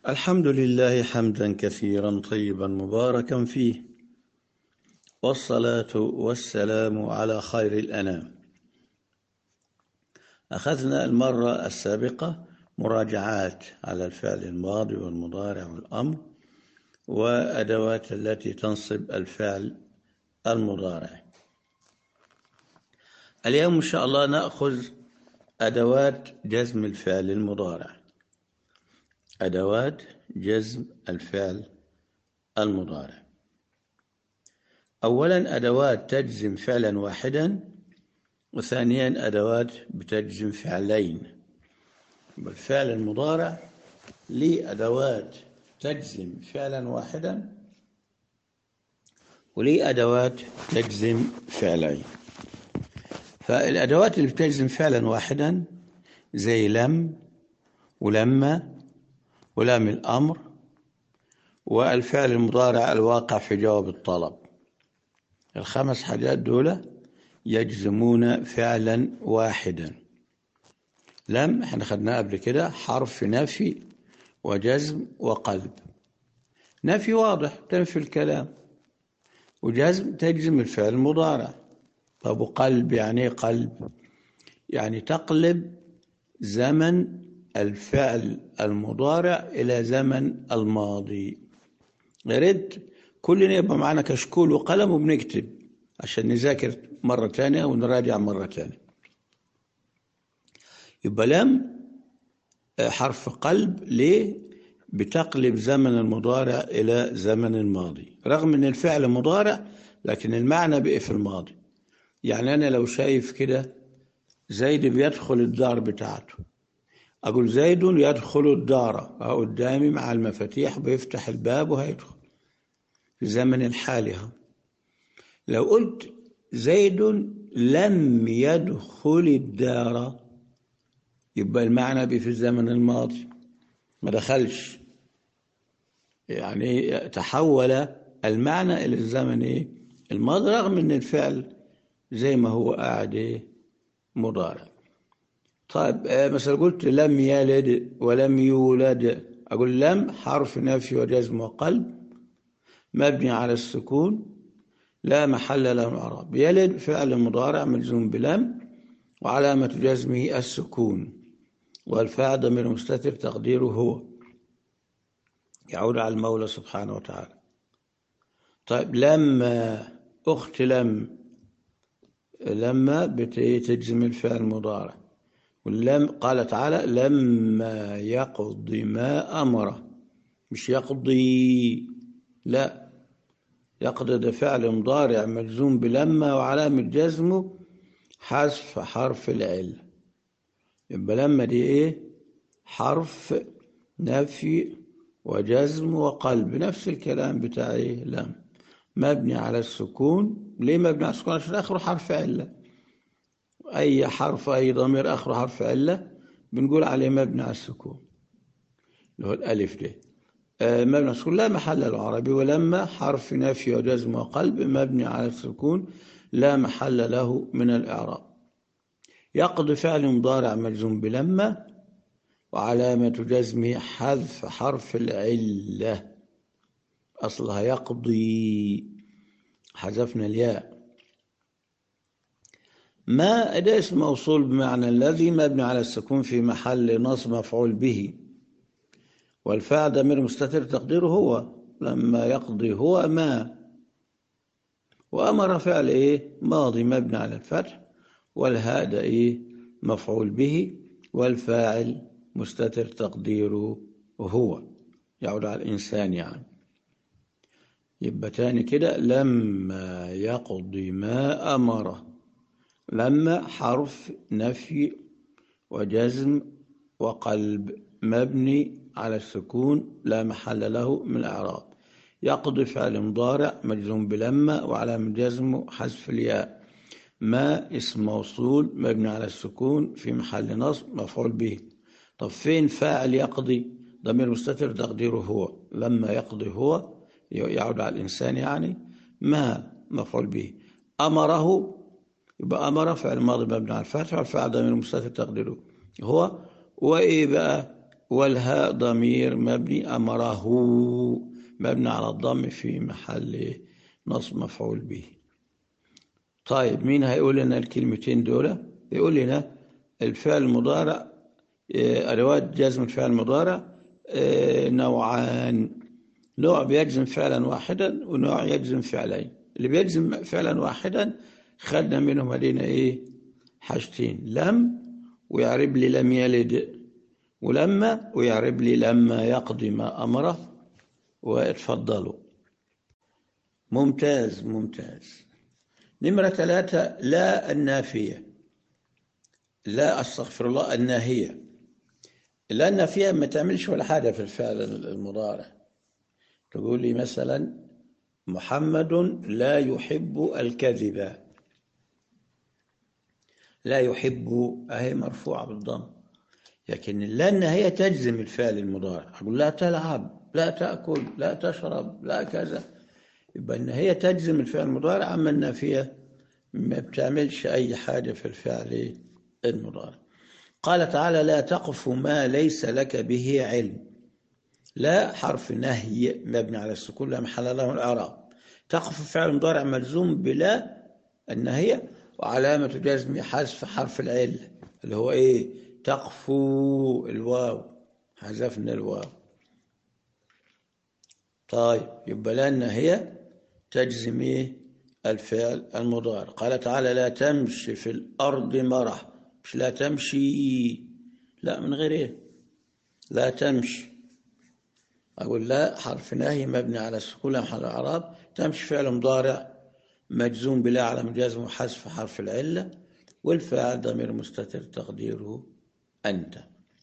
الحمد لله حمدا كثيرا طيبا مباركا فيه والصلاة والسلام على خير الأنام أخذنا المرة السابقة مراجعات على الفعل الماضي والمضارع والأمر وأدوات التي تنصب الفعل المضارع اليوم إن شاء الله نأخذ أدوات جزم الفعل المضارع أدوات جزم الفعل المضارع أولا أدوات تجزم فعلا واحدا وثانيا أدوات بتجزم فعلين بالفعل المضارع لي أدوات تجزم فعلا واحدا ولي أدوات تجزم فعلين فالأدوات اللي بتجزم فعلا واحدا زي لم ولما ولام الأمر والفعل المضارع الواقع في جواب الطلب الخمس حاجات دول يجزمون فعلا واحدا لم احنا خدناه قبل كده حرف نفي وجزم وقلب نفي واضح تنفي الكلام وجزم تجزم الفعل المضارع طب وقلب يعني ايه قلب يعني تقلب زمن الفعل المضارع إلى زمن الماضي يريد كلنا يبقى معنا كشكول وقلم وبنكتب عشان نذاكر مرة تانية ونراجع مرة تانية يبقى لم حرف قلب ليه بتقلب زمن المضارع إلى زمن الماضي رغم أن الفعل مضارع لكن المعنى بقى في الماضي يعني أنا لو شايف كده زيد بيدخل الدار بتاعته أقول زيد يدخل الدار قدامي مع المفاتيح بيفتح الباب وهيدخل في زمن الحالي لو قلت زيد لم يدخل الدار يبقى المعنى في الزمن الماضي ما دخلش يعني تحول المعنى إلى الزمن إيه؟ الماضي رغم أن الفعل زي ما هو قاعد إيه؟ مضارع طيب مثلا قلت لم يلد ولم يولد أقول لم حرف نفي وجزم وقلب مبني على السكون لا محل له من الإعراب يلد فعل مضارع ملزوم بلم وعلامة جزمه السكون والفاعل ضمير مستتر تقديره هو يعود على المولى سبحانه وتعالى طيب لما أخت لم لما بتجزم الفعل المضارع ولم قال تعالى لما يقضي ما أمره مش يقضي لا يقضي ده فعل مضارع مجزوم بلما وعلامة جزمه حذف حرف العلة يبقى لما دي ايه حرف نفي وجزم وقلب نفس الكلام بتاع ايه لم مبني على السكون ليه مبني على السكون عشان اخره حرف عله أي حرف أي ضمير آخره حرف علة بنقول عليه مبني على السكون اللي هو الألف ده آه مبني على السكون لا محل العربي ولما حرف نفي وجزم وقلب مبني على السكون لا محل له من الإعراب يقضي فعل مضارع مجزوم بلما وعلامة جزمه حذف حرف العلة أصلها يقضي حذفنا الياء ما أداة اسم موصول بمعنى الذي مبني على السكون في محل نصب مفعول به والفاعل ضمير مستتر تقديره هو لما يقضي هو ما وأمر فعل إيه ماضي مبني على الفتح والهاء إيه مفعول به والفاعل مستتر تقديره هو يعود على الإنسان يعني يبقى تاني كده لما يقضي ما أمره لما حرف نفي وجزم وقلب مبني على السكون لا محل له من الأعراب يقضي فعل مضارع مجزوم بلما وعلامة جزمه حذف الياء ما اسم موصول مبني على السكون في محل نصب مفعول به طب فين فاعل يقضي ضمير مستتر تقديره هو لما يقضي هو يعود على الإنسان يعني ما مفعول به أمره يبقى أمر فعل ماضي مبني على الفتح والفعل ضمير مستتر تقديره هو وإيه بقى والهاء ضمير مبني أمره مبني على الضم في محل نصب مفعول به طيب مين هيقول لنا الكلمتين دول يقول لنا الفعل المضارع أدوات جزم الفعل المضارع نوعان نوع بيجزم فعلا واحدا ونوع يجزم فعلين اللي بيجزم فعلا واحدا خدنا منهم هدينا ايه حاجتين لم ويعرب لي لم يلد ولما ويعرب لي لما يقضي ما أمره واتفضلوا ممتاز ممتاز نمرة ثلاثة لا النافية لا أستغفر الله الناهية لا النافية ما تعملش ولا حاجة في الفعل المضارع تقول لي مثلا محمد لا يحب الكذب لا يحب أهي مرفوعة بالضم لكن لا النهاية تجزم الفعل المضارع أقول لا تلعب لا تأكل لا تشرب لا كذا يبقى النهاية تجزم الفعل المضارع أما النافية ما بتعملش أي حاجة في الفعل المضارع قال تعالى لا تقف ما ليس لك به علم لا حرف نهي مبني على السكون لا محل له الإعراب تقف فعل مضارع ملزوم بلا النهية وعلامة جزم حذف حرف العلة اللي هو إيه تقفو الواو حذفنا الواو طيب يبقى لا النهية تجزم إيه الفعل المضارع قال تعالى لا تمشي في الأرض مرح مش لا تمشي لا من غير إيه لا تمشي أقول لا حرف نهي مبني على السكون محل الإعراب تمشي فعل مضارع مجزوم بلا على مجازم وحذف حرف العلة والفاعل ضمير مستتر تقديره أنت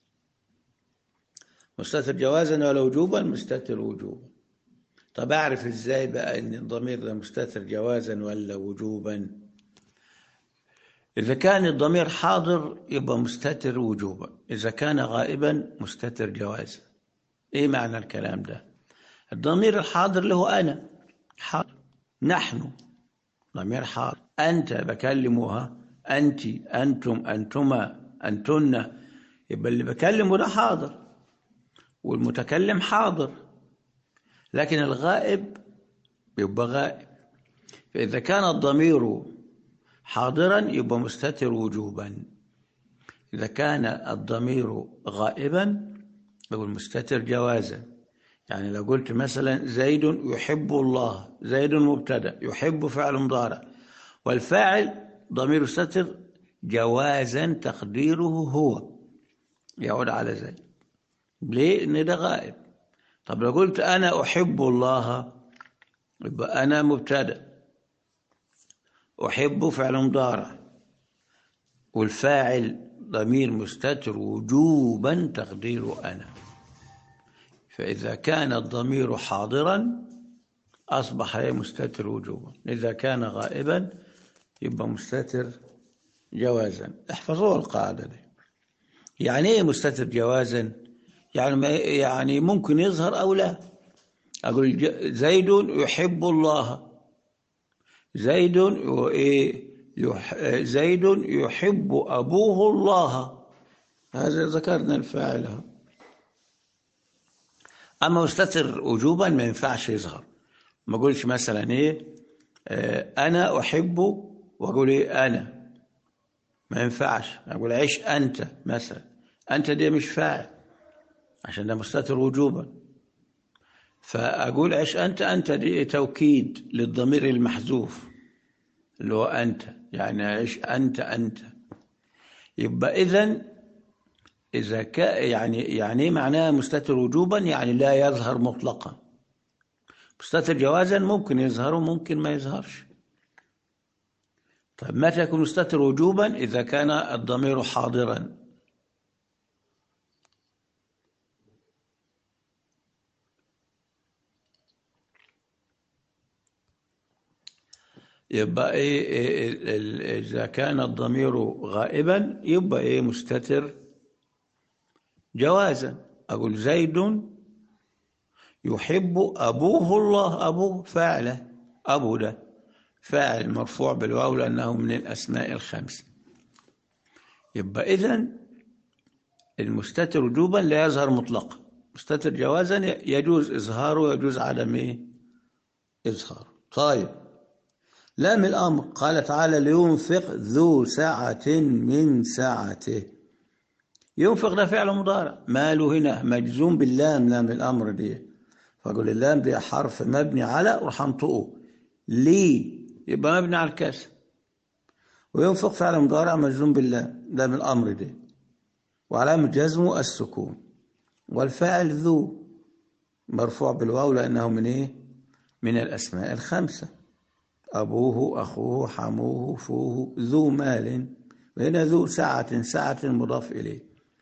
مستتر جوازا ولا وجوبا مستتر وجوبا طب أعرف إزاي بقى إن الضمير ده مستتر جوازا ولا وجوبا إذا كان الضمير حاضر يبقى مستتر وجوبا إذا كان غائبا مستتر جوازا إيه معنى الكلام ده الضمير الحاضر اللي هو أنا حاضر نحن ضمير حاضر أنت بكلمها أنت أنتم أنتما أنتن يبقى اللي بكلمه ده حاضر والمتكلم حاضر لكن الغائب يبقى غائب فإذا كان الضمير حاضرا يبقى مستتر وجوبا إذا كان الضمير غائبا يقول مستتر جوازا يعني لو قلت مثلا زيد يحب الله زيد مبتدا يحب فعل مضارع والفاعل ضمير مستتر جوازا تقديره هو يعود على زيد ليه ان ده غائب طب لو قلت انا احب الله يبقى انا مبتدا احب فعل مضارع والفاعل ضمير مستتر وجوبا تقديره انا فإذا كان الضمير حاضرا أصبح مستتر وجوبا إذا كان غائبا يبقى مستتر جوازا احفظوا القاعدة دي يعني إيه مستتر جوازا يعني يعني ممكن يظهر أو لا أقول زيد يحب الله زيد زيد يحب أبوه الله هذا ذكرنا الفاعل أما مستتر وجوبا ما ينفعش يظهر ما أقولش مثلا إيه آه أنا أحب وأقول إيه أنا ما ينفعش أقول عيش أنت مثلا أنت دي مش فاعل عشان ده مستتر وجوبا فأقول عيش أنت أنت دي توكيد للضمير المحذوف اللي هو أنت يعني عيش أنت أنت يبقى إذن إذا كان يعني يعني معناه مستتر وجوبا يعني لا يظهر مطلقا مستتر جوازا ممكن يظهر وممكن ما يظهرش طيب متى يكون مستتر وجوبا إذا كان الضمير حاضرا يبقى إيه, إيه إذا كان الضمير غائبا يبقى إيه مستتر جوازا أقول زيد يحب أبوه الله أبوه فاعله أبو ده فاعل مرفوع بالواو لأنه من الأسماء الخمس يبقى إذن المستتر وجوبا لا يظهر مطلقا مستتر جوازا يجوز إظهاره ويجوز عدم إيه؟ إظهاره طيب لام الأمر قال تعالى لينفق ذو سعة من سعته ينفق ده فعل مضارع ماله هنا مجزوم باللام لام الأمر دي فأقول اللام دي حرف مبني على وراح انطقه لي يبقى مبني على الكسر وينفق فعل مضارع مجزوم باللام لام الأمر دي وعلامة جزمه السكون والفاعل ذو مرفوع بالواو لأنه من إيه؟ من الأسماء الخمسة أبوه أخوه حموه فوه ذو مال وهنا ذو سعة سعة مضاف إليه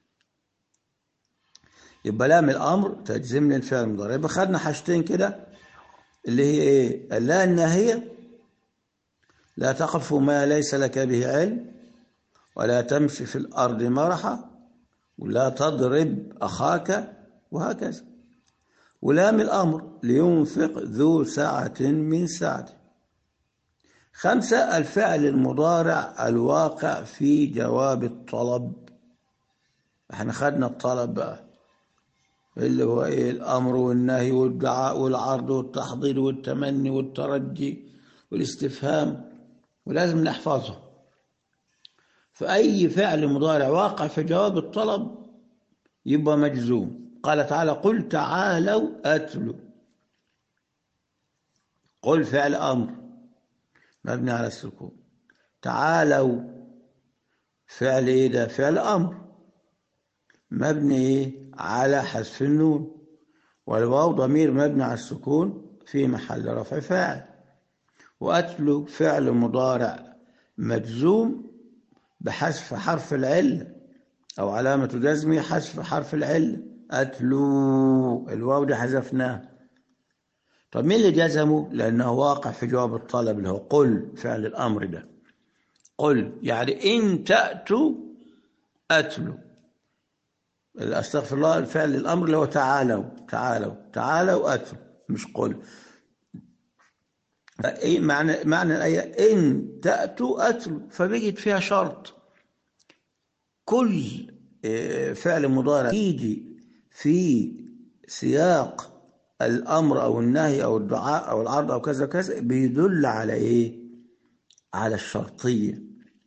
يبقى لام الأمر تجزم لي الفعل المضارع يبقى خدنا حاجتين كده اللي هي إيه؟ اللا الناهية لا تقف ما ليس لك به علم ولا تمشي في الأرض مرحا ولا تضرب أخاك وهكذا ولام الأمر لينفق ذو سعة من سعته خمسة الفعل المضارع الواقع في جواب الطلب احنا خدنا الطلب بقى اللي هو ايه الامر والنهي والدعاء والعرض والتحضير والتمني والترجي والاستفهام ولازم نحفظه فأي فعل مضارع واقع في جواب الطلب يبقى مجزوم قال تعالى قل تعالوا أتلوا قل فعل أمر مبني على السكون تعالوا فعل إيه ده فعل أمر مبني إيه على حذف النون والواو ضمير مبني على السكون في محل رفع فاعل وأتلو فعل مضارع مجزوم بحذف حرف العلة أو علامة جزمه حذف حرف العلة أتلو الواو دي حذفناه طب مين اللي جزمه؟ لأنه واقع في جواب الطلب اللي هو قل فعل الأمر ده قل يعني إن تأتوا أتلو استغفر الله الفعل الأمر اللي هو تعالوا تعالوا تعالوا أتلو مش قل إيه معنى معنى الآية إن تأتوا أتلوا فبيجد فيها شرط كل فعل مضارع يجي في سياق الأمر أو النهي أو الدعاء أو العرض أو كذا كذا بيدل على إيه؟ على الشرطية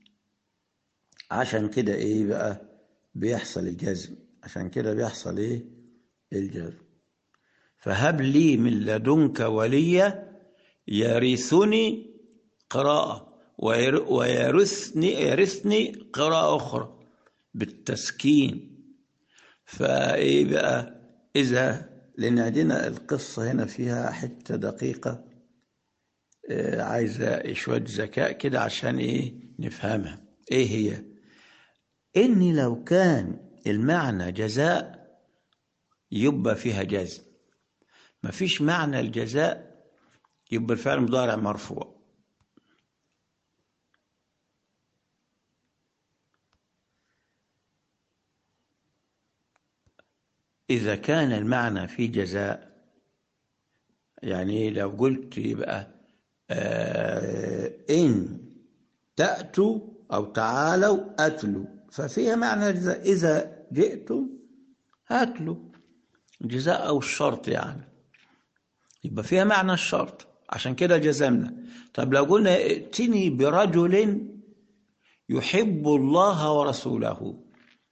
عشان كده إيه بقى بيحصل الجزم عشان كده بيحصل إيه الجزم فهب لي من لدنك وليا يرثني قراءة ويرثني يرثني قراءة أخرى بالتسكين فإيه بقى إذا لأن عندنا القصة هنا فيها حتة دقيقة عايزة شوية ذكاء كده عشان إيه نفهمها إيه هي إن لو كان المعنى جزاء يبقى فيها جزم مفيش معنى الجزاء يبقى الفعل المضارع مرفوع إذا كان المعنى في جزاء يعني لو قلت يبقى آه إن تأتوا أو تعالوا أتلوا ففيها معنى الجزاء إذا جئتم أتلوا جزاء أو الشرط يعني يبقى فيها معنى الشرط عشان كده جزمنا طب لو قلنا ائتني برجل يحب الله ورسوله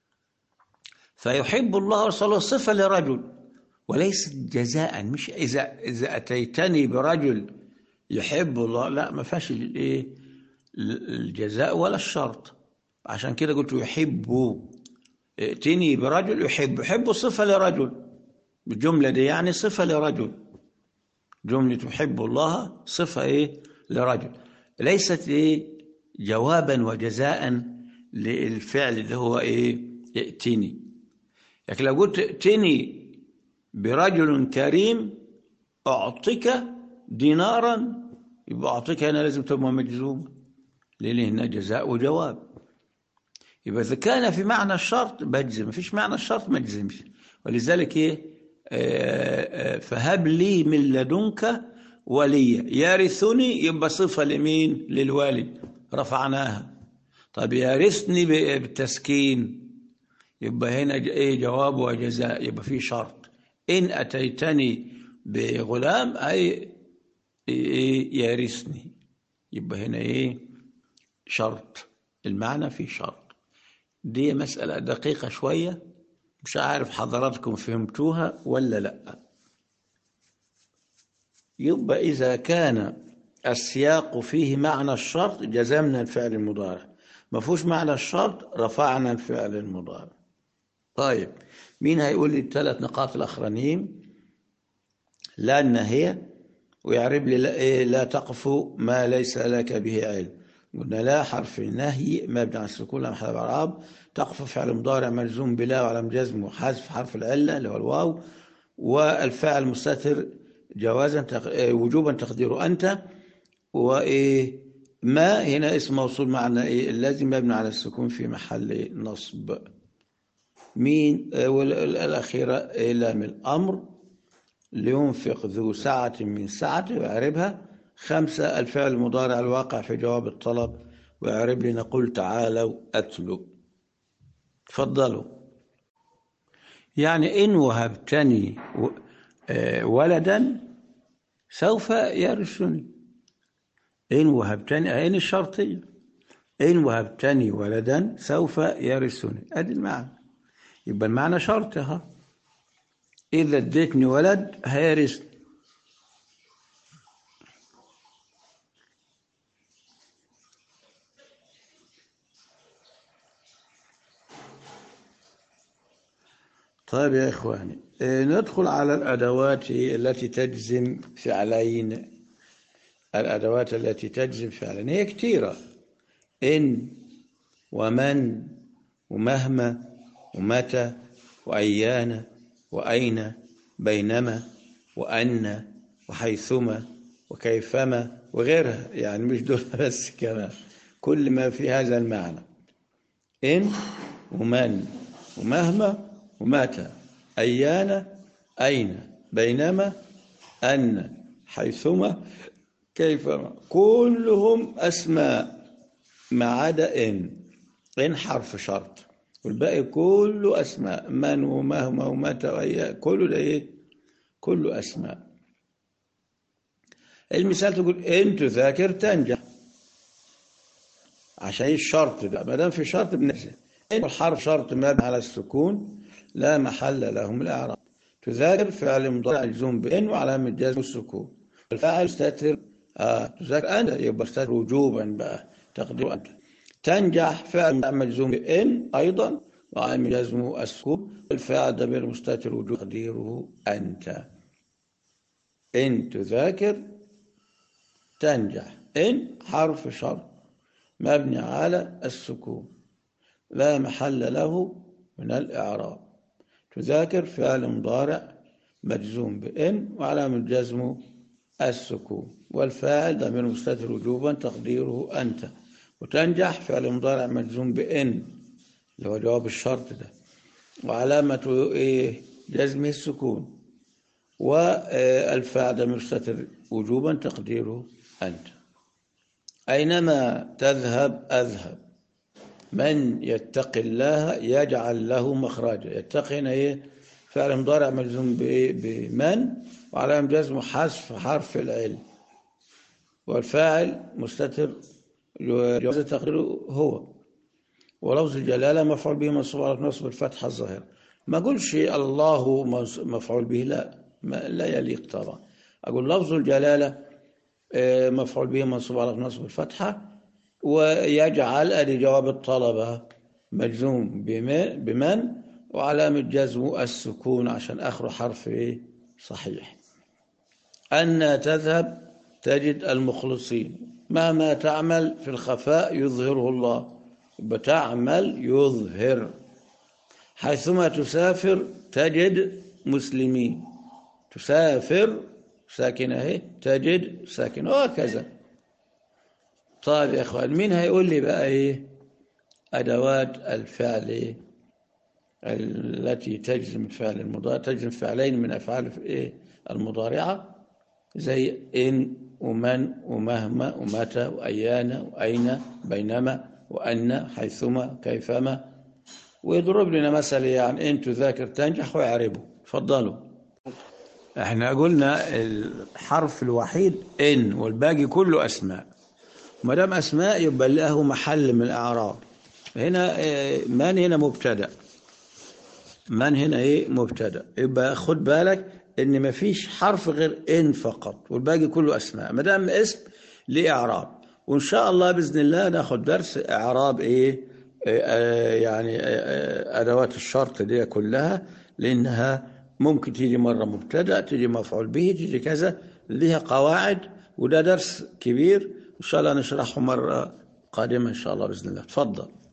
فيحب الله ورسوله صفة لرجل وليست جزاء مش إذا إذا أتيتني برجل يحب الله لا ما فيهاش الايه الجزاء ولا الشرط عشان كده قلت يحب ائتني برجل يحب يحب صفة لرجل بالجملة دي يعني صفة لرجل جملة يحب الله صفة إيه لرجل ليست إيه جوابا وجزاء للفعل اللي هو إيه ائتني لكن لو قلت ائتني برجل كريم أعطيك دينارا يبقى أعطيك هنا لازم تبقى مجزوم ليه هنا جزاء وجواب يبقى إذا كان في معنى الشرط بجزم ما فيش معنى الشرط ما تجزمش ولذلك إيه فهب لي من لدنك وليا يرثني يبقى صفة لمين للوالد رفعناها طب يرثني بالتسكين يبقى هنا ج- ايه جواب وجزاء يبقى في شرط ان اتيتني بغلام اي ايه يرثني يبقى هنا ايه شرط المعنى في شرط دي مسألة دقيقة شوية مش عارف حضراتكم فهمتوها ولا لا يبقى إذا كان السياق فيه معنى الشرط جزمنا الفعل المضارع ما فيهوش معنى الشرط رفعنا الفعل المضارع طيب مين هيقول لي الثلاث نقاط الأخرانيين لا النهية ويعرب لي لا, إيه لا تقف ما ليس لك به علم قلنا لا حرف النهي مبني على السكون لا محل اعراب تقف فعل مضارع ملزوم بلا وعلم جزم وحذف حرف العله اللي هو الواو والفاعل مستتر جوازا تق... إيه وجوبا تقديره انت وايه ما هنا اسم موصول معنى ايه الذي مبني على السكون في محل نصب مين آه، والاخيره إيه لام الامر لينفق ذو سعة من سعته ويعربها خمسة الفعل المضارع الواقع في جواب الطلب ويعرب لنا قل تعالوا أتلوا تفضلوا يعني إن وهبتني و- آه، ولدا سوف يرثني إن وهبتني إن الشرطية إن وهبتني ولدا سوف يرثني أدي المعنى يبقى المعنى شرطها إذا اديتني ولد هيرثني طيب يا إخواني إيه، ندخل على الأدوات التي تجزم فعلين الأدوات التي تجزم فعلين هي كثيرة إن ومن ومهما ومتى وأيان وأين بينما وأن وحيثما وكيفما وغيرها يعني مش دول بس كمان كل ما في هذا المعنى إن ومن ومهما ومتى أيان أين بينما أن حيثما كيفما كلهم أسماء ما عدا إن إن حرف شرط والباقي كله أسماء من ومهما ومتى وأيان كله ده إيه كله أسماء المثال تقول إن تذاكر تنجح عشان الشرط ده ما دام في شرط بننزل إن الحرف شرط مبني على السكون لا محل له من الإعراب تذاكر فعل مضارع مجزوم بإن وعلامة جزم السكون الفاعل مستتر آه تذاكر أنت يبقى مستتر وجوبا بقى تقدير أنت تنجح فعل مضارع مجزوم بإن أيضا وعلامة جزم السكون الفاعل ضمير مستتر وجوب تقديره أنت إن تذاكر تنجح إن حرف شرط مبني على السكون لا محل له من الإعراب تذاكر فعل مضارع مجزوم بإن وعلامة جزمه السكون والفاعل ضمير مستتر وجوبا تقديره أنت وتنجح فعل مضارع مجزوم بإن اللي هو جواب الشرط ده وعلامة إيه جزمه السكون والفاعل ضمير مستتر وجوبا تقديره أنت أينما تذهب أذهب من يتقي الله يجعل له مخرجا يتقي هنا ايه فعل مضارع ملزوم بايه بمن وعلامة جزمه حذف حرف العلم والفاعل مستتر جواز تقديره هو ولفظ الجلالة مفعول به منصوب على نصب الفتحة الظاهرة ما اقولش الله مفعول به لا ما لا يليق طبعا اقول لفظ الجلالة آه، مفعول به منصوب على نصب الفتحة ويجعل ادي جواب الطلبة مجزوم بم- بمن وعلامة جزمه السكون عشان آخره حرف إيه؟ صحيح أن تذهب تجد المخلصين مهما تعمل في الخفاء يظهره الله بتعمل يظهر حيثما تسافر تجد مسلمين تسافر ساكنة اهي تجد ساكنة وهكذا طيب يا اخوان مين هيقول لي بقى ايه ادوات الفعل إيه؟ التي تجزم الفعل المضارع تجزم فعلين من افعال ايه المضارعه زي ان ومن ومهما ومتى وايان واين بينما وان حيثما كيفما ويضرب لنا مثل يعني إن تذاكر تنجح ويعربه تفضلوا احنا قلنا الحرف الوحيد إن والباقي كله أسماء ما دام أسماء يبقى له محل من الأعراب هنا من هنا مبتدأ من هنا ايه مبتدا يبقى خد بالك ان مفيش حرف غير ان فقط والباقي كله اسماء ما دام اسم ليه اعراب وان شاء الله باذن الله ناخد درس اعراب ايه آه يعني آه ادوات الشرط دي كلها لانها ممكن تيجي مره مبتدا تيجي مفعول به تيجي كذا ليها قواعد وده درس كبير ان شاء الله نشرحه مره قادمه ان شاء الله باذن الله تفضل